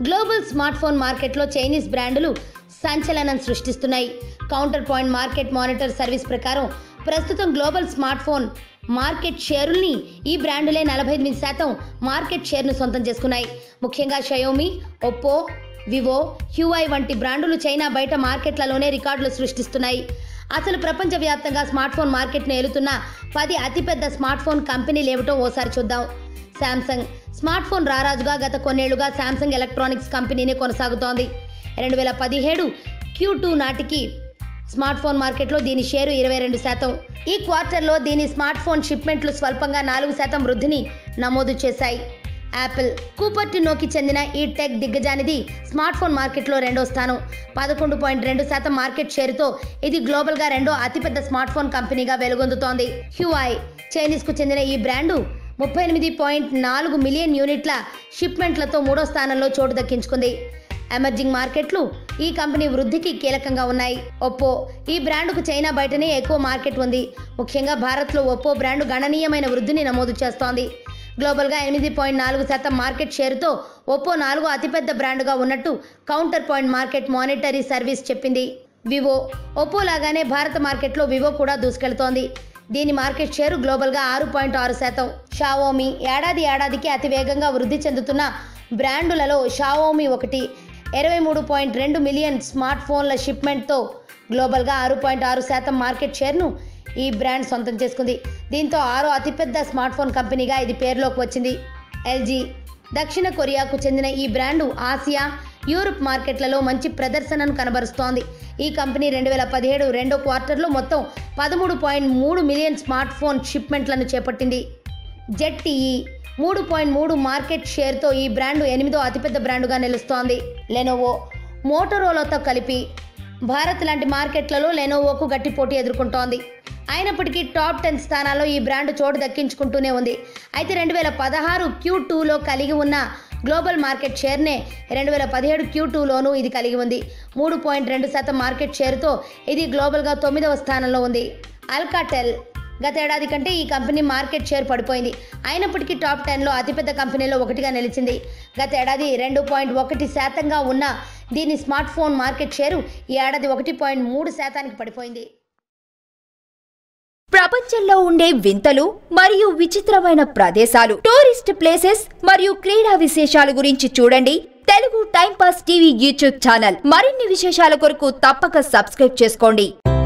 global smartphone మార్కెట్లో Chinese బ్రాండులు సంచలనం సృష్టిస్తున్నాయి Counterpoint market monitor service ప్రకారం ప్రస్తుతం గ్లోబల్ స్మార్ట్ ఫోన్ మార్కెట్ షేరుల్ని ఈ బ్రాండులే నలభై ఎనిమిది శాతం మార్కెట్ షేర్ను సొంతం చేసుకున్నాయి ముఖ్యంగా షయోమి ఒప్పో వివో హ్యూఐ వంటి బ్రాండులు చైనా బయట మార్కెట్లలోనే రికార్డులు సృష్టిస్తున్నాయి అసలు ప్రపంచవ్యాప్తంగా స్మార్ట్ ఫోన్ మార్కెట్ను ఏలుతున్న పది అతిపెద్ద స్మార్ట్ ఫోన్ కంపెనీలు ఏమిటో ఓసారి చూద్దాం శాంసంగ్ స్మార్ట్ ఫోన్ రారాజుగా గత కొన్నేళ్లుగా శాంసంగ్ ఎలక్ట్రానిక్స్ కంపెనీనే కొనసాగుతోంది రెండు వేల పదిహేడు క్యూ టూ నాటికి స్మార్ట్ ఫోన్ మార్కెట్లో దీని షేరు ఇరవై రెండు శాతం ఈ క్వార్టర్లో దీని స్మార్ట్ ఫోన్ షిప్మెంట్లు స్వల్పంగా నాలుగు శాతం వృద్ధిని నమోదు చేశాయి యాపిల్ కూపర్టినోకి చెందిన ఈ టెక్ దిగ్గజానిది స్మార్ట్ ఫోన్ మార్కెట్లో రెండో స్థానం పదకొండు పాయింట్ రెండు శాతం మార్కెట్ షేరుతో ఇది గ్లోబల్గా రెండో అతిపెద్ద స్మార్ట్ ఫోన్ కంపెనీగా వెలుగొందుతోంది హ్యూఐ చైనీస్కు చెందిన ఈ బ్రాండు ముప్పై ఎనిమిది పాయింట్ నాలుగు మిలియన్ యూనిట్ల షిప్మెంట్లతో మూడో స్థానంలో చోటు దక్కించుకుంది ఎమర్జింగ్ మార్కెట్లు ఈ కంపెనీ వృద్ధికి కీలకంగా ఉన్నాయి ఒప్పో ఈ బ్రాండుకు చైనా బయటనే ఎక్కువ మార్కెట్ ఉంది ముఖ్యంగా భారత్లో ఒప్పో బ్రాండు గణనీయమైన వృద్ధిని నమోదు చేస్తోంది గ్లోబల్గా ఎనిమిది పాయింట్ నాలుగు శాతం మార్కెట్ షేరుతో ఒప్పో నాలుగో అతిపెద్ద బ్రాండుగా ఉన్నట్టు Counterpoint market monitor service చెప్పింది వివో ఒప్పో లాగానే భారత మార్కెట్లో వివో కూడా దూసుకెళ్తోంది దీని మార్కెట్ షేరు గ్లోబల్గా ఆరు పాయింట్ ఆరు శాతం షావోమి ఏడాది ఏడాదికి అతి వేగంగా వృద్ధి చెందుతున్న బ్రాండులలో షావోమి ఒకటి ఇరవై మూడు పాయింట్ రెండు మిలియన్ స్మార్ట్ ఫోన్ల షిప్మెంట్తో గ్లోబల్గా ఆరు పాయింట్ ఆరు శాతం మార్కెట్ షేర్ను ఈ బ్రాండ్ సొంతం చేసుకుంది దీంతో ఆరో అతిపెద్ద స్మార్ట్ ఫోన్ కంపెనీగా ఇది పేరులోకి వచ్చింది ఎల్జీ దక్షిణ కొరియాకు చెందిన ఈ బ్రాండు ఆసియా యూరప్ మార్కెట్లలో మంచి ప్రదర్శనను కనబరుస్తోంది ఈ కంపెనీ రెండు వేల పదిహేడు రెండో క్వార్టర్లో మొత్తం పదమూడు పాయింట్ మూడు మిలియన్ స్మార్ట్ ఫోన్ షిప్మెంట్లను చేపట్టింది జెడ్టీఈ మూడు పాయింట్ మూడు మార్కెట్ షేర్తో ఈ బ్రాండు ఎనిమిదో అతిపెద్ద బ్రాండుగా నిలుస్తోంది లెనోవో మోటరోలాతో కలిపి భారత్ లాంటి మార్కెట్లలో లెనోవోకు గట్టి పోటీ ఎదుర్కొంటోంది అయినప్పటికీ టాప్ టెన్ స్థానాల్లో ఈ బ్రాండ్ చోటు దక్కించుకుంటూనే ఉంది అయితే రెండు వేల పదహారు క్యూ టూలో కలిగి ఉన్న గ్లోబల్ మార్కెట్ షేర్నే రెండు వేల పదిహేడు క్యూ టూలోనూ ఇది కలిగి ఉంది మూడు పాయింట్ రెండు శాతం మార్కెట్ షేర్తో ఇది గ్లోబల్గా తొమ్మిదవ స్థానంలో ఉంది అల్కాటెల్ గత ఏడాది కంటే ఈ కంపెనీ మార్కెట్ షేర్ పడిపోయింది అయినప్పటికీ టాప్ టెన్లో అతిపెద్ద కంపెనీలో ఒకటిగా నిలిచింది గత ఏడాది రెండు పాయింట్ ఒకటి శాతంగా ఉన్న దీని స్మార్ట్ ఫోన్ మార్కెట్ షేరు ఈ ఏడాది ఒకటి పాయింట్ మూడు శాతానికి పడిపోయింది ప్రపంచంలో ఉండే వింతలు మరియు విచిత్రమైన ప్రదేశాలు టూరిస్ట్ ప్లేసెస్ మరియు క్రీడా విశేషాల గురించి చూడండి Telugu time pass TV YouTube channel మరిన్ని విశేషాల కొరకు తప్పక సబ్స్క్రైబ్ చేసుకోండి